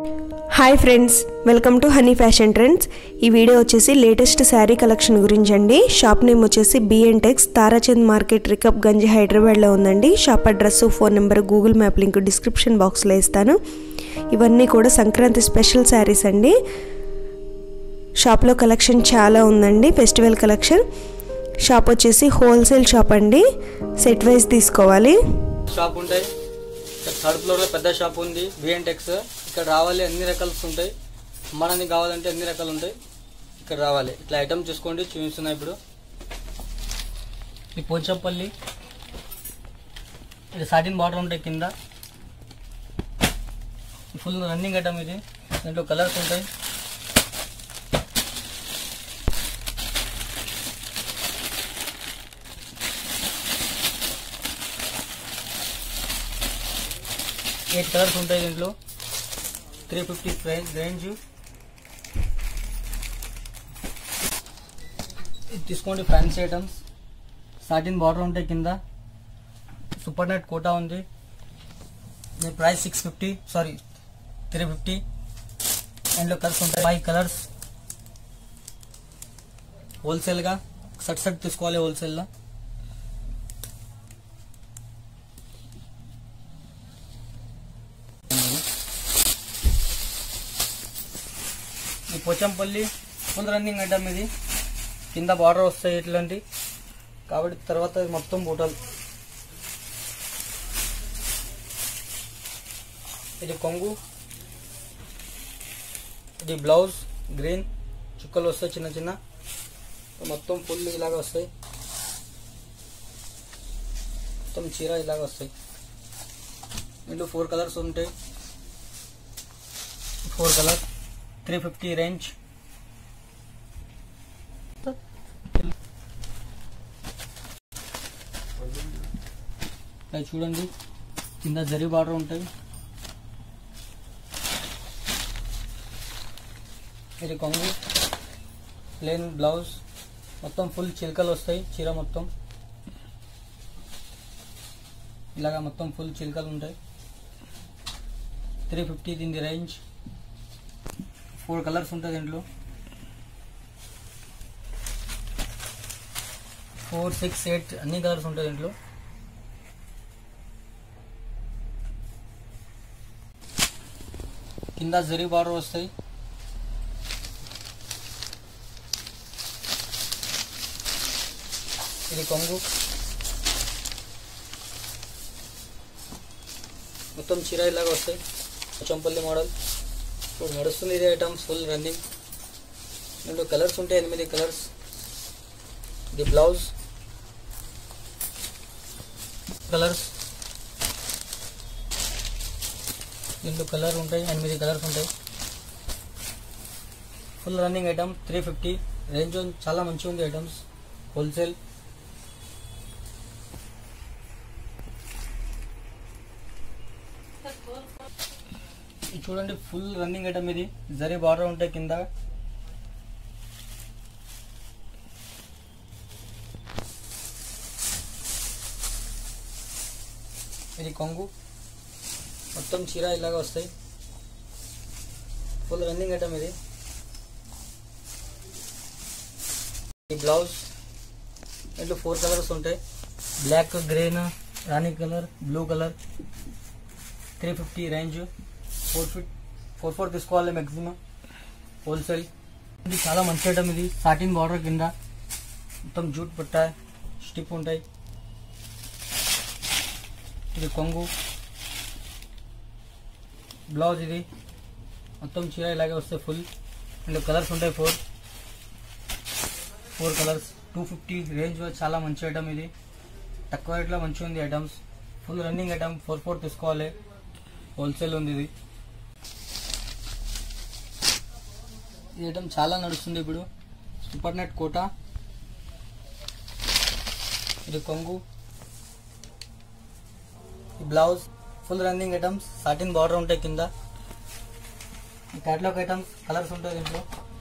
hi friends welcome to honey fashion trends ఈ video వచ్చేసి latest sari collection గురించి అండి షాప్ నేమ్ వచ్చేసి BN tex Tarachand market Rikabganj హైదరాబాద్లో ఉందండి shop address phone number Google map link description బాక్స్లో ఇస్తాను ఇవన్నీ కూడా సంక్రాంతి స్పెషల్ శారీస్ అండి షాప్లో కలెక్షన్ చాలా ఉందండి ఫెస్టివల్ కలెక్షన్ షాప్ వచ్చేసి హోల్సేల్ షాప్ అండి సెట్ వైజ్ తీసుకోవాలి షాప్ ఉంటాయి ఇక్కడ థర్డ్ ఫ్లోర్ లో పెద్ద షాప్ ఉంది బిఎన్ టెక్స్ ఇక్కడ రావాలి అన్ని రకాలు ఉంటాయి అమ్మడానికి కావాలంటే అన్ని రకాలు ఉంటాయి ఇక్కడ రావాలి ఇట్లా ఐటమ్ చూసుకోండి చూపిస్తున్నా ఇప్పుడు ఇది పోచంపల్లి ఇది సాటిన్ బార్డర్ ఉంటాయి కింద ఫుల్ రన్నింగ్ ఐటమ్ ఇది దీంట్లో కలర్స్ ఉంటాయి ఎయిట్ కలర్స్ ఉంటాయి దీంట్లో త్రీ ఫిఫ్టీ ప్రైస్ రేంజ్ ఇది తీసుకోండి ఫ్యాన్సీ ఐటమ్స్ సాటిన్ బార్డర్ ఉంటాయి కింద సూపర్ నెట్ కోటా ఉంది దీని price six fifty sorry three fifty అండ్లో కలర్స్ ఉంటాయి ఫైవ్ కలర్స్ హోల్సేల్గా సట్ సట్ తీసుకోవాలి హోల్సేల్లో ఈ పోచంపల్లి ఫుల్ రన్నింగ్ ఐటమ్ ఇది కింద బార్డర్ వస్తాయి ఇట్లాంటి కాబట్టి తర్వాత ఇది మొత్తం బూటలు ఇది కొంగు ఇది బ్లౌజ్ గ్రీన్ చుక్కలు వస్తాయి చిన్న చిన్న మొత్తం ఫుల్ ఇలాగ వస్తాయి మొత్తం చీర ఇలాగ వస్తాయి ఇందులో ఫోర్ కలర్స్ ఉంటాయి four colour three fifty range చూడండి కింద జరీ బార్డర్ ఉంటాయి ఇది కొంగు ప్లేన్ బ్లౌజ్ మొత్తం ఫుల్ చిలుకలు వస్తాయి చీర మొత్తం ఇలాగా మొత్తం ఫుల్ చిలుకలు ఉంటాయి త్రీ ఫిఫ్టీ దీని రేంజ్ ఫోర్ కలర్స్ ఉంటాయి దీంట్లో ఫోర్ సిక్స్ ఎయిట్ అన్ని కలర్స్ ఉంటాయి దీంట్లో కింద జరీ బార్డర్ వస్తాయి ఇది కొంగు మొత్తం చీర ఇలాగా వస్తాయి చంపల్లి మోడల్ ఇప్పుడు నడుస్తుంది ఇదే ఐటమ్స్ ఫుల్ రన్నింగ్ దీంట్లో కలర్స్ ఉంటాయి ఎనిమిది కలర్స్ ఇది బ్లౌజ్ కలర్స్ దీంట్లో కలర్ ఉంటాయి ఎనిమిది కలర్స్ ఉంటాయి full running item three fifty range చాలా మంచిగా ఉంది ఐటమ్స్ హోల్సేల్ ఇది చూడండి ఫుల్ రన్నింగ్ ఐటమ్ ఇది జరీ బార్డర్ ఉంటాయి కింద ఇది కొంగు మొత్తం చీర ఇలాగా వస్తాయి ఫుల్ రన్నింగ్ ఐటమ్ ఇది ఈ బ్లౌజ్ ఇంట్లో ఫోర్ కలర్స్ ఉంటాయి బ్లాక్ గ్రీన్ రాణి colour blue colour three fifty range four fit four four తీసుకోవాలి మ్యాక్సిమం హోల్సేల్ ఇది చాలా మంచి ఐటమ్ ఇది సాటిన్ బార్డర్ కింద మొత్తం జూట్ పట్ట స్టిప్ ఉంటాయి ఇది కొంగు బ్లౌజ్ ఇది మొత్తం చీర ఇలాగే వస్తాయి ఫుల్ ఇందులో కలర్స్ ఉంటాయి four four colours two fifty range చాలా మంచి ఐటమ్ ఇది తక్కువ రేట్లో మంచిగా ఉంది items full running item four four తీసుకోవాలి హోల్సేల్ ఉంది ఇది ఈ ఐటమ్ చాలా నడుస్తుంది ఇప్పుడు సూపర్ నెట్ కోట ఇది కొంగు ఈ blouse full running items satin border ఉంటాయి కింద ఈ క్యాటలాగ్ ఐటమ్స్ కలర్స్ ఉంటాయి దీంట్లో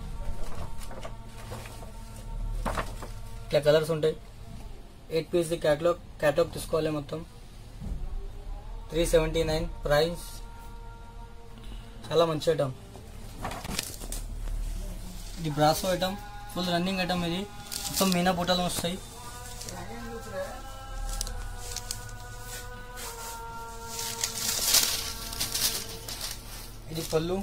ఇట్లా కలర్స్ ఉంటాయి ఎయిట్ పీస్ క్యాటలాగ్ క్యాటలాగ్ తీసుకోవాలి మొత్తం త్రీ సెవెంటీ నైన్ ప్రైస్ చాలా మంచి ఐటమ్ ఇది brasso item full running item ఇది మొత్తం మీనా బుట్టలు వస్తాయి ఇది పళ్ళు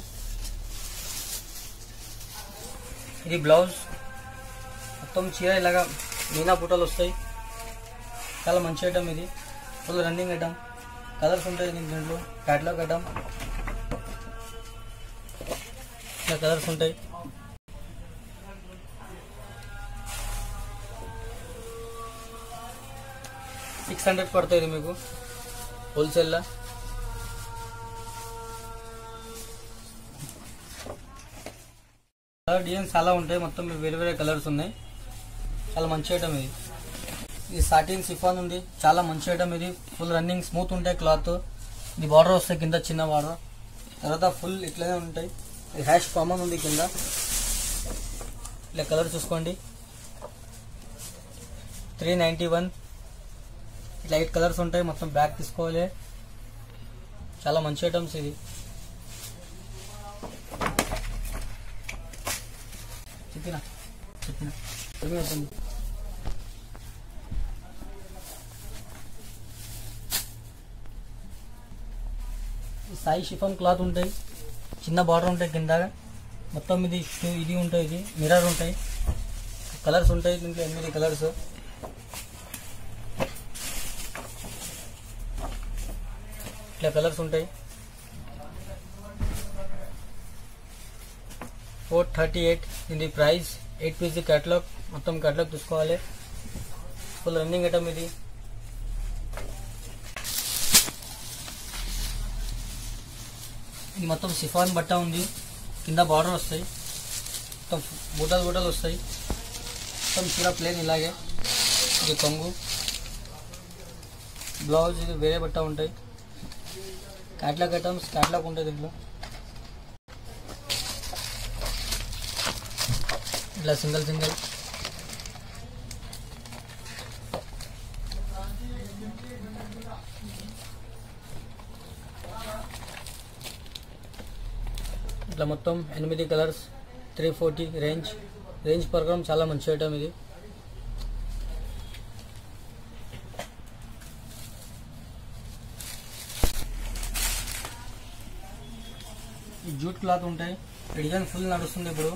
ఇది బ్లౌజ్ మొత్తం చీర ఇలాగా మీనా బుట్టలు వస్తాయి చాలా మంచి ఐటమ్ ఇది ఫుల్ రన్నింగ్ ఐటమ్ కలర్స్ ఉంటాయి దీని దీంట్లో క్యాట్లాగ్ ఐటమ్ ఇలా కలర్స్ ఉంటాయి సిక్స్ హండ్రెడ్ పడుతుంది ఇది మీకు హోల్సేల్లో కలర్ డిజైన్స్ చాలా ఉంటాయి మొత్తం వేరే వేరే కలర్స్ ఉన్నాయి చాలా మంచి ఐటమ్ ఇది ఇది సాటిన్ సిఫాన్ ఉంది చాలా మంచి ఐటమ్ ఇది ఫుల్ రన్నింగ్ స్మూత్ ఉంటాయి క్లాత్ ఇది బార్డర్ వస్తాయి కింద చిన్న బార్డర్ తర్వాత ఫుల్ ఇట్లనే ఉంటాయి ఇది హ్యాష్ కామన్ ఉంది కింద ఇలా కలర్ చూసుకోండి త్రీ నైంటీ వన్ ఇట్లా ఎయిట్ కలర్స్ ఉంటాయి మొత్తం బ్యాగ్ తీసుకోవాలి చాలా మంచి ఐటమ్స్ ఇది చెప్పిన చెప్పిన ఏమి అవుతుంది ఈ సాయి షిఫాన్ క్లాత్ ఉంటాయి చిన్న బార్డర్ ఉంటాయి కింద మొత్తం ఇది షూ ఇది ఉంటాయి ఇది మిర్రర్ ఉంటాయి కలర్స్ ఉంటాయి దీంట్లో ఎనిమిది కలర్స్ ఇట్లా కలర్స్ ఉంటాయి ఫోర్ థర్టీ ఎయిట్ ఇది ప్రైస్ ఎయిట్ పీసీ క్యాటలాగ్ మొత్తం క్యాటలాగ్ తీసుకోవాలి ఫుల్ రన్నింగ్ ఐటమ్ ఇది ఇది మొత్తం సిఫాన్ బట్ట ఉంది కింద బార్డర్ వస్తాయి మొత్తం బూటలు బూటలు వస్తాయి మొత్తం చీర ప్లేన్ ఇలాగే ఇది కొంగు బ్లౌజ్ ఇది వేరే బట్ట ఉంటాయి క్యాట్లాగ్ ఐటమ్స్ క్యాట్లాగ్ ఉంటుంది దీంట్లో ఇట్లా సింగిల్ సింగిల్ ఇట్లా మొత్తం ఎనిమిది colours three forty range range ప్రకారం చాలా మంచి ఐటమ్ ఇది ఈ జూట్ క్లాత్ ఉంటాయి ఈ డిజైన్ ఫుల్ నడుస్తుంది ఇప్పుడు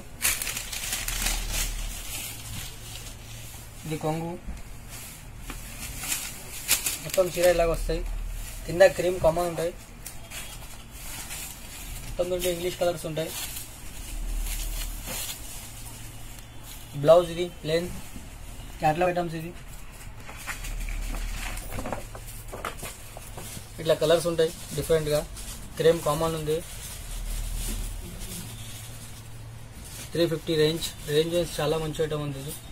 ఇది కొంగు మొత్తం చీర ఇలాగ వస్తాయి కింద క్రీమ్ కామన్ ఉంటాయి మొత్తం దీంట్లో ఇంగ్లీష్ కలర్స్ ఉంటాయి బ్లౌజ్ ఇది ప్లేన్ క్యాట్లాగ్ ఐటమ్స్ ఇది ఇట్లా కలర్స్ ఉంటాయి డిఫరెంట్గా క్రీమ్ కామన్ ఉంది త్రీ ఫిఫ్టీ రేంజ్ రేంజ్ చాలా మంచి ఐటమ్ ఉంది ఇది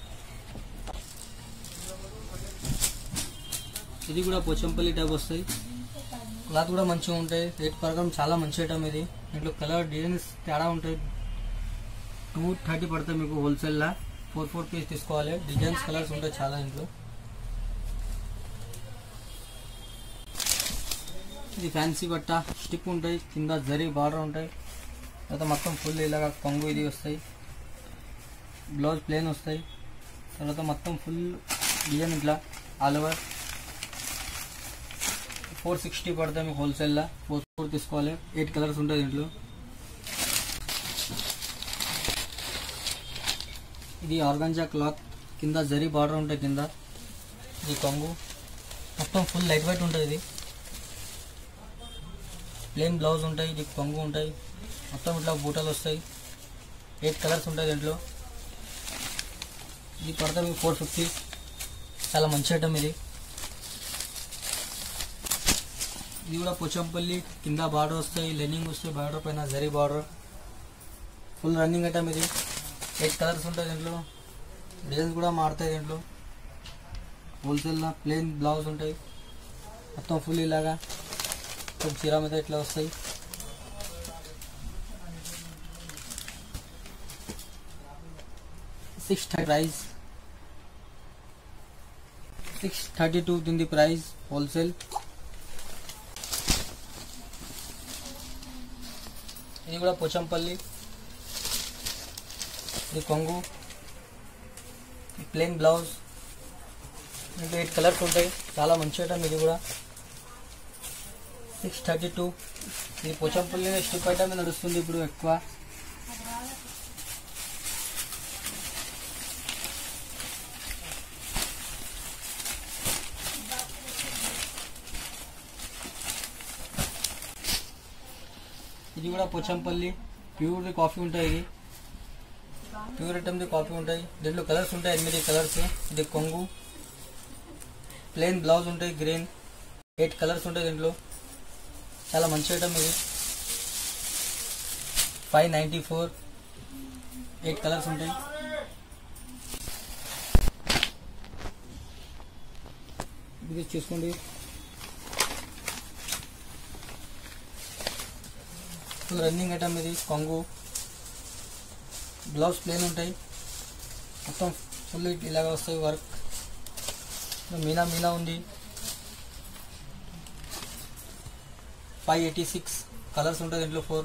ఇది కూడా పోచంపల్లి టైప్ వస్తాయి క్లాత్ కూడా మంచిగా ఉంటాయి రేట్ ప్రకారం చాలా మంచి ఐటమ్ ఇది దీంట్లో కలర్ డిజైన్స్ తేడా ఉంటాయి టూ థర్టీ పడుతుంది మీకు హోల్సేల్లా ఫోర్ ఫోర్ పీస్ తీసుకోవాలి డిజైన్స్ కలర్స్ ఉంటాయి చాలా ఇంట్లో ఇది ఫ్యాన్సీ బట్ట స్టిప్ ఉంటాయి కింద జరీ బార్డర్ ఉంటాయి తర్వాత మొత్తం ఫుల్ ఇలాగ కొంగు ఇది వస్తాయి బ్లౌజ్ ప్లేన్ వస్తాయి తర్వాత మొత్తం ఫుల్ డిజైన్ ఇట్లా ఆల్ ఓవర్ ఫోర్ సిక్స్టీ పడతాయి మీకు హోల్సేల్లో ఫోర్ ఫోర్ తీసుకోవాలి ఎయిట్ కలర్స్ ఉంటాయి దీంట్లో ఇది ఆర్గంజా క్లాత్ కింద జరీ బార్డర్ ఉంటాయి కింద ఇది కొంగు మొత్తం ఫుల్ లైట్ వెయిట్ ఉంటుంది ఇది ప్లెయిన్ బ్లౌజ్ ఉంటాయి ఇది కొంగు ఉంటాయి మొత్తం ఇట్లా బూటలు వస్తాయి ఎయిట్ కలర్స్ ఉంటాయి దీంట్లో ఇది పడతా మీకు ఫోర్ ఫిఫ్టీ చాలా మంచి ఐటమ్ ఇది ఇది కూడా పోచంపల్లి కింద బార్డర్ వస్తాయి లెనింగ్ వస్తాయి బార్డర్ పైన zari border full running item ఇది ఎయిట్ కలర్స్ ఉంటాయి దీంట్లో డిజైన్స్ కూడా మారుతాయి దీంట్లో హోల్సేల్లో ప్లెయిన్ బ్లౌజ్ ఉంటాయి మొత్తం ఫుల్ ఇలాగా మొత్తం చీర మీద ఇట్లా వస్తాయి six price six thirty two దీని ప్రైస్ హోల్సేల్ కూడా పోచంపల్లి ఇది కొంగు ప్లెయిన్ బ్లౌజ్ ఇంట్లో ఎయిట్ కలర్స్ ఉంటాయి చాలా మంచి ఐటమ్ ఇది కూడా సిక్స్ థర్టీ టూ ఇది పోచంపల్లి స్టిప్ ఐటమ్ నడుస్తుంది ఇప్పుడు ఎక్కువ ఇది కూడా పోచంపల్లి ప్యూర్ కాఫీ ఉంటాయి ఇది ప్యూర్ ఐటమ్ది కాఫీ ఉంటాయి దీంట్లో కలర్స్ ఉంటాయి ఎనిమిది కలర్స్ ఇది కొంగు ప్లెయిన్ బ్లౌజ్ ఉంటాయి గ్రీన్ ఎయిట్ కలర్స్ ఉంటాయి దీంట్లో చాలా మంచి ఐటమ్ ఇది five ninety four eight colours ఉంటాయి ఇది చూసుకోండి ఫుల్ రన్నింగ్ ఐటమ్ ఇది కొంగు బ్లౌజ్ ప్లేన్ ఉంటాయి మొత్తం ఫుల్ ఇలాగ వస్తాయి వర్క్ మీనా మీనా ఉంది ఫైవ్ ఎయిటీ సిక్స్ కలర్స్ ఉంటాయి దీంట్లో ఫోర్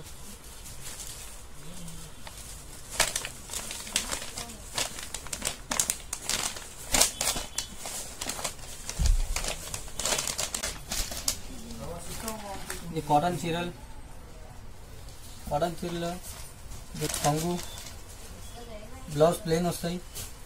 ఇది కాటన్ చీరలు కాటన్ చీరలు ఇది కొంగు బ్లౌజ్ ప్లేన్ వస్తాయి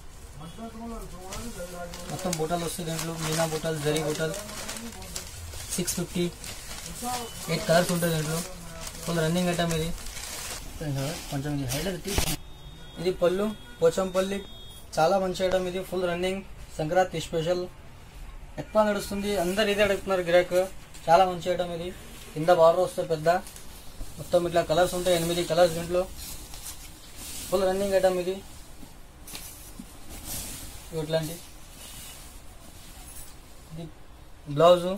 మొత్తం బూటాలు వస్తాయి దీంట్లో మీనా బూటాలు జరీ బూటాలు సిక్స్ ఫిఫ్టీ ఎయిట్ కలర్స్ ఉంటాయి దీంట్లో ఫుల్ రన్నింగ్ ఐటమ్ ఇది కొంచెం ఇది హైలైట్ ఇది పళ్ళు పోచంపల్లి చాలా మంచి ఐటమ్ ఇది ఫుల్ రన్నింగ్ సంక్రాంతి స్పెషల్ ఎక్కువ నడుస్తుంది అందరు ఇదే అడుగుతున్నారు గిరాక్ చాలా మంచి ఐటమ్ ఇది కింద బార్డర్ వస్తే పెద్ద మొత్తం ఇట్లా కలర్స్ ఉంటాయి ఎనిమిది కలర్స్ దీంట్లో ఫుల్ రన్నింగ్ ఐటమ్ ఇది ఇట్లాంటి ఇది బ్లౌజు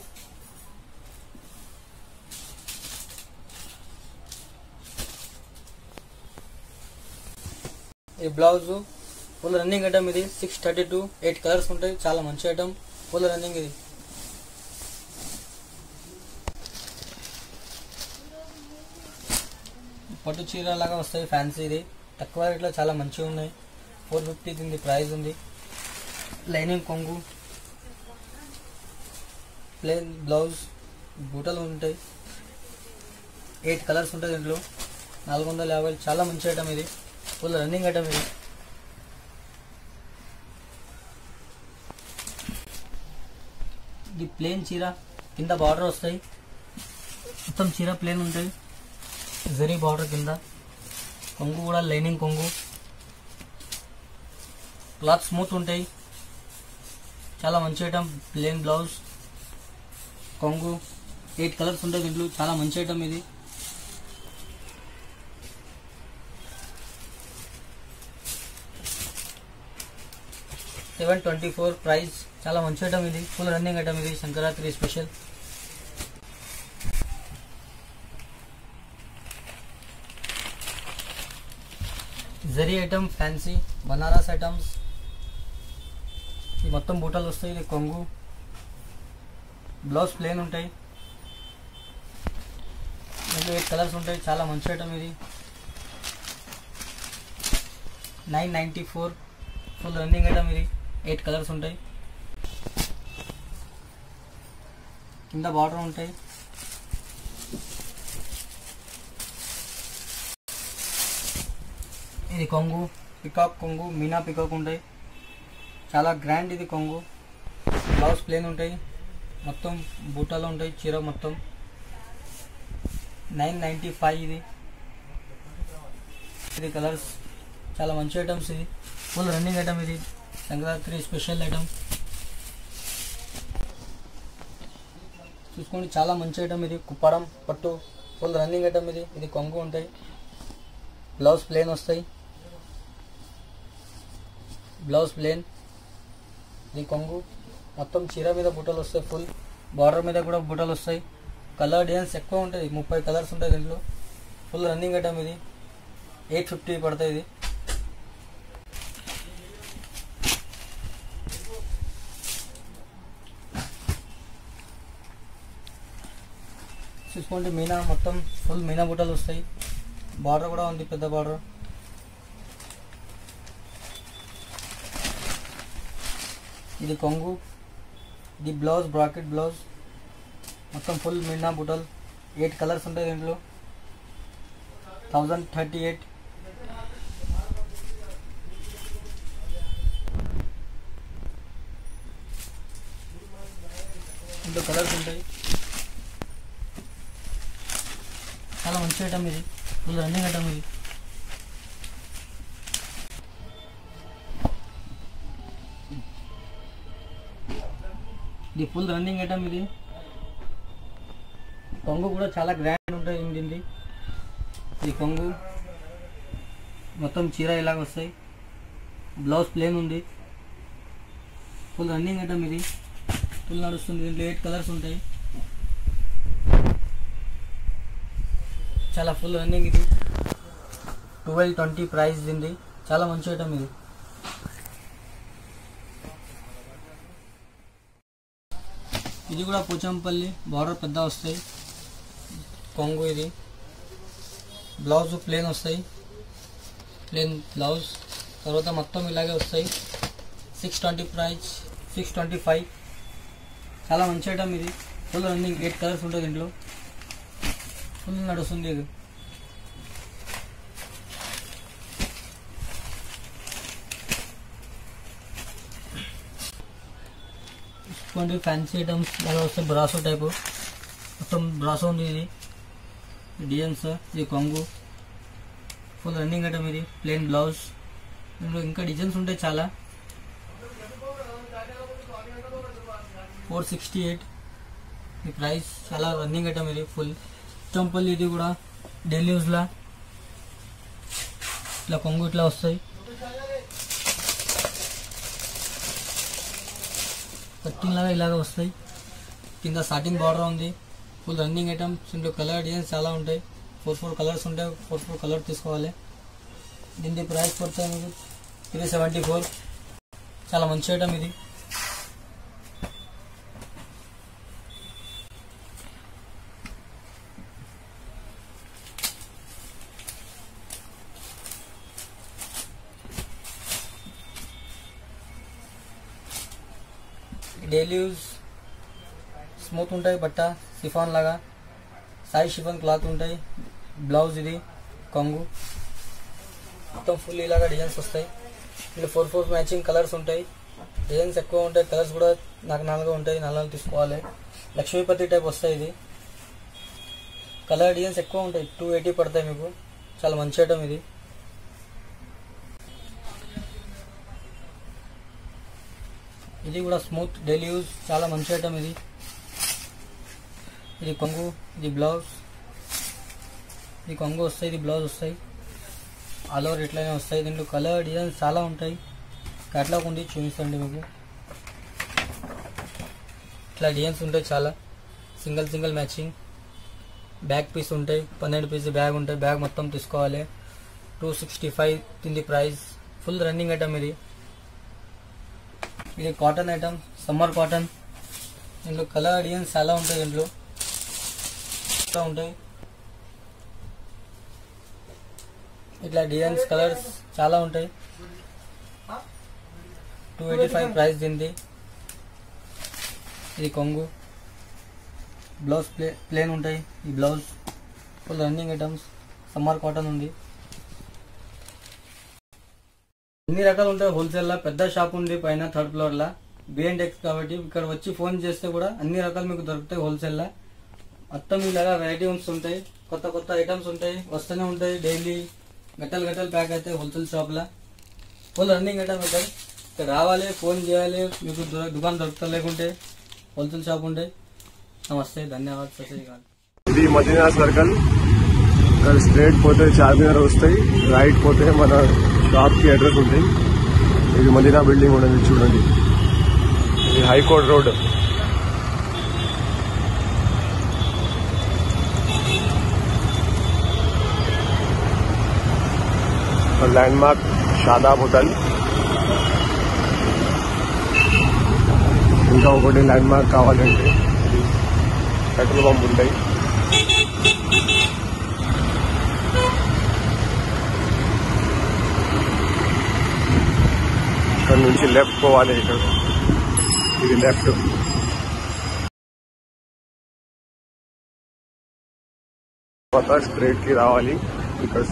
ఈ బ్లౌజు ఫుల్ రన్నింగ్ ఐటమ్ ఇది six thirty two eight colours ఉంటాయి చాలా మంచి ఐటమ్ ఫుల్ రన్నింగ్ ఇది పట్టు చీర లాగా వస్తాయి ఫ్యాన్సీ ఇది తక్కువ రేట్లో చాలా మంచిగా ఉన్నాయి ఫోర్ ఫిఫ్టీ దీని ప్రైస్ ఉంది లైనింగ్ కొంగు ప్లేన్ బ్లౌజ్ బూటలు ఉంటాయి ఎయిట్ కలర్స్ ఉంటాయి దీంట్లో నాలుగు వందల యాభై చాలా మంచి ఐటమ్ ఇది ఫుల్ రన్నింగ్ ఐటమ్ ఇది ఇది ప్లేన్ చీర కింద బార్డర్ వస్తాయి మొత్తం చీర ప్లేన్ ఉంటాయి జరీ బార్డర్ కింద కొంగు కూడా లైనింగ్ కొంగు క్లాత్ స్మూత్ ఉంటాయి చాలా మంచి ఐటమ్ ప్లేన్ బ్లౌజ్ కొంగు ఎయిట్ కలర్స్ ఉంటాయి దీంట్లో చాలా మంచి ఐటమ్ ఇది సెవెన్ ట్వంటీ ఫోర్ ప్రైస్ చాలా మంచి ఐటమ్ ఇది ఫుల్ రన్నింగ్ ఐటమ్ ఇది Sankranti special zari item fancy Banaras items ఈ మొత్తం బూటలు వస్తాయి ఇది కొంగు బ్లౌజ్ ప్లేన్ ఉంటాయి దీంట్లో ఎయిట్ కలర్స్ ఉంటాయి చాలా మంచి ఐటమ్ ఇది nine ninety four full running item ఇది ఎయిట్ కలర్స్ ఉంటాయి కింద బార్డర్ ఉంటాయి ఇది కొంగు పికాక్ కొంగు మీనా పికాక్ ఉంటాయి చాలా గ్రాండ్ ఇది కొంగు బ్లౌజ్ ప్లేన్ ఉంటాయి మొత్తం బూటాలు ఉంటాయి చీర మొత్తం నైన్ నైంటీ ఫైవ్ ఇది ఇది కలర్స్ చాలా మంచి ఐటమ్స్ ఇది ఫుల్ రన్నింగ్ ఐటమ్ ఇది సంక్రాంతి స్పెషల్ ఐటమ్ చూసుకోండి చాలా మంచి ఐటమ్ ఇది కుప్పడం పట్టు ఫుల్ రన్నింగ్ ఐటమ్ ఇది ఇది కొంగు ఉంటాయి బ్లౌజ్ ప్లేన్ వస్తాయి బ్లౌజ్ ప్లేన్ ఇది కొంగు మొత్తం చీర మీద బుట్టలు వస్తాయి ఫుల్ బార్డర్ మీద కూడా బుట్టలు వస్తాయి కలర్ డిజైన్స్ ఎక్కువ ఉంటాయి ముప్పై కలర్స్ ఉంటాయి దీంట్లో ఫుల్ రన్నింగ్ ఐటమ్ ఇది ఎయిట్ ఫిఫ్టీ పడతాయి ఇది చూసుకోండి మీనా మొత్తం ఫుల్ మీనా బుట్టలు వస్తాయి బార్డర్ కూడా ఉంది పెద్ద బార్డర్ ఇది కొంగు ఇది బ్లౌజ్ బ్రాకెట్ బ్లౌజ్ మొత్తం ఫుల్ మిన్నా బుటల్ ఎయిట్ కలర్స్ ఉంటాయి దీంట్లో థౌజండ్ థర్టీ ఎయిట్ ఇంట్లో కలర్స్ ఉంటాయి చాలా మంచి ఐటమ్ ఇది ఫుల్ రన్నింగ్ ఐటమ్ ఇది ఇది ఫుల్ రన్నింగ్ ఐటమ్ ఇది కొంగు కూడా చాలా గ్రాండ్ ఉంటుంది దీనిది ఇది కొంగు మొత్తం చీర ఇలాగ వస్తాయి బ్లౌజ్ ప్లేన్ ఉంది ఫుల్ రన్నింగ్ ఐటమ్ ఇది ఫుల్ నడుస్తుంది దీంట్లో ఎయిట్ కలర్స్ ఉంటాయి చాలా ఫుల్ రన్నింగ్ ఇది ట్వెల్వ్ ట్వంటీ ప్రైస్ దీనిది చాలా మంచి ఐటమ్ ఇది ఇది కూడా పోచంపల్లి బార్డర్ పెద్ద వస్తాయి కొంగు ఇది బ్లౌజ్ ప్లేన్ వస్తాయి ప్లేన్ బ్లౌజ్ తర్వాత మొత్తం ఇలాగే వస్తాయి six twenty price six twenty five చాలా మంచి ఐటమ్ ఇది ఫుల్ రన్నింగ్ ఎయిట్ కలర్స్ ఉంటుంది దీంట్లో ఫుల్ నడుస్తుంది ఇది ఇటువంటి ఫ్యాన్సీ ఐటమ్స్ అలా వస్తాయి బ్రాసో టైపు మొత్తం బ్రాసో ఉంది ఇది డిజైన్స్ ఇది కొంగు ఫుల్ రన్నింగ్ ఐటమ్ ఇది ప్లెయిన్ బ్లౌజ్ ఇందులో ఇంకా డిజైన్స్ ఉంటాయి చాలా ఫోర్ సిక్స్టీ ఎయిట్ ఈ ప్రైస్ చాలా రన్నింగ్ ఐటమ్ ఇది ఫుల్ చంపల్ ఇది కూడా డైలీ యూస్లా ఇట్లా కొంగు ఇట్లా వస్తాయి కట్టింగ్ లాగా ఇలాగ వస్తాయి కింద సాటిన్ బార్డర్ ఉంది ఫుల్ రన్నింగ్ ఐటమ్స్ ఇంట్లో కలర్ డిజైన్స్ చాలా ఉంటాయి ఫోర్ ఫోర్ కలర్స్ ఉంటాయి ఫోర్ ఫోర్ కలర్ తీసుకోవాలి దీని ప్రైస్ పడుతుంది మీకు త్రీ సెవెంటీ ఫోర్ చాలా మంచి ఐటమ్ ఇది డైలీ యూజ్ స్మూత్ ఉంటాయి బట్ట సిఫాన్ లాగా సాయి షిఫాన్ క్లాత్ ఉంటాయి బ్లౌజ్ ఇది కొంగు మొత్తం ఫుల్ ఇలాగా డిజైన్స్ వస్తాయి ఇలా ఫోర్ ఫోర్ మ్యాచింగ్ కలర్స్ ఉంటాయి డిజైన్స్ ఎక్కువ ఉంటాయి కలర్స్ కూడా నాకు నాలుగు ఉంటాయి నల్లలు తీసుకోవాలి లక్ష్మీపతి టైప్ వస్తాయి ఇది కలర్ డిజైన్స్ ఎక్కువ ఉంటాయి టూ ఎయిటీ పడతాయి మీకు చాలా మంచి ఐటమ్ ఇది ఇది కూడా స్మూత్ డైలీ యూజ్ చాలా మంచి ఐటమ్ ఇది ఇది కొంగు ఇది బ్లౌజ్ ఇది కొంగు వస్తాయి ఇది బ్లౌజ్ వస్తాయి ఆల్ ఓవర్ ఇట్లానే వస్తాయి దీంట్లో కలర్ డిజైన్స్ చాలా ఉంటాయి క్యాట్లాగ్ ఉంది చూపిస్తాండి మీకు ఇట్లా డిజైన్స్ ఉంటాయి చాలా single single matching bag piece ఉంటాయి పన్నెండు పీస్ బ్యాగ్ ఉంటాయి బ్యాగ్ మొత్తం తీసుకోవాలి టూ సిక్స్టీ ఫైవ్ తింది ప్రైస్ ఫుల్ రన్నింగ్ ఐటమ్ ఇది ఇది కాటన్ ఐటమ్ సమ్మర్ కాటన్ దీంట్లో కలర్ డిజైన్స్ చాలా ఉంటాయి దీంట్లో ఇట్లా ఉంటాయి ఇట్లా డిజైన్స్ కలర్స్ చాలా ఉంటాయి టూ ఎయిటీ ఫైవ్ ప్రైస్ దీనిది ఇది కొంగు బ్లౌజ్ ప్లే ప్లేన్ ఉంటాయి ఈ blouse full running items summer cotton ఉంది అన్ని రకాలు ఉంటాయి హోల్సేల్ లా పెద్ద షాప్ ఉంది పైన థర్డ్ ఫ్లోర్ లా బిఎండెక్స్ కాబట్టి ఇక్కడ వచ్చి ఫోన్ చేస్తే కూడా అన్ని రకాలు మీకు దొరుకుతాయి హోల్సేల్ లా మొత్తం ఇలాగా వెరైటీ ఉంటాయి కొత్త కొత్త ఐటమ్స్ ఉంటాయి వస్తూనే ఉంటాయి డైలీ గట్టలు గట్టలు ప్యాక్ అయితే హోల్సేల్ షాప్ లా ఫుల్ రన్నింగ్ ఐటమ్ ఉంటాయి ఇక్కడ రావాలి ఫోన్ చేయాలి మీకు దు- దుకాణం దొరుకుతా లేకుంటే హోల్సేల్ షాప్ ఉంటాయి నమస్తే ధన్యవాదాలు సతీ ఇది మదీనా సర్కిల్ ఇక్కడ స్ట్రేట్ పోతే చార్మినార్ వస్తాయి రైట్ పోతే మన షాప్ కి అడ్రస్ ఉంటుంది ఇది మదీనా బిల్డింగ్ ఉన్నది చూడండి ఇది high court road landmark Shadab hotel ఇంకా ఒకటి ల్యాండ్ మార్క్ కావాలంటే పెట్రోల్ పంప్ ఉంటాయి నుంచి లెఫ్ట్ పోవాలి ఇక్కడ ఇది లెఫ్ట్ తర్వాత స్ట్రైట్ కి రావాలి ఇక్కడ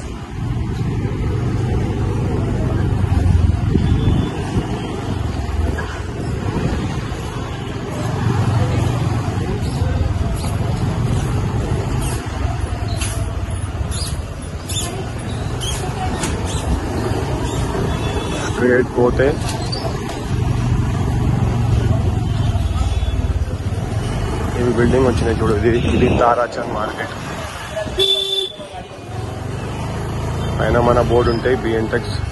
స్ట్రైట్ పోతే ఇవి బిల్డింగ్ వచ్చినాయి చూడు ఇది ఇది తారాచంద్ మార్కెట్ పైన మన బోర్డు ఉంటాయి బిఎన్టెక్స్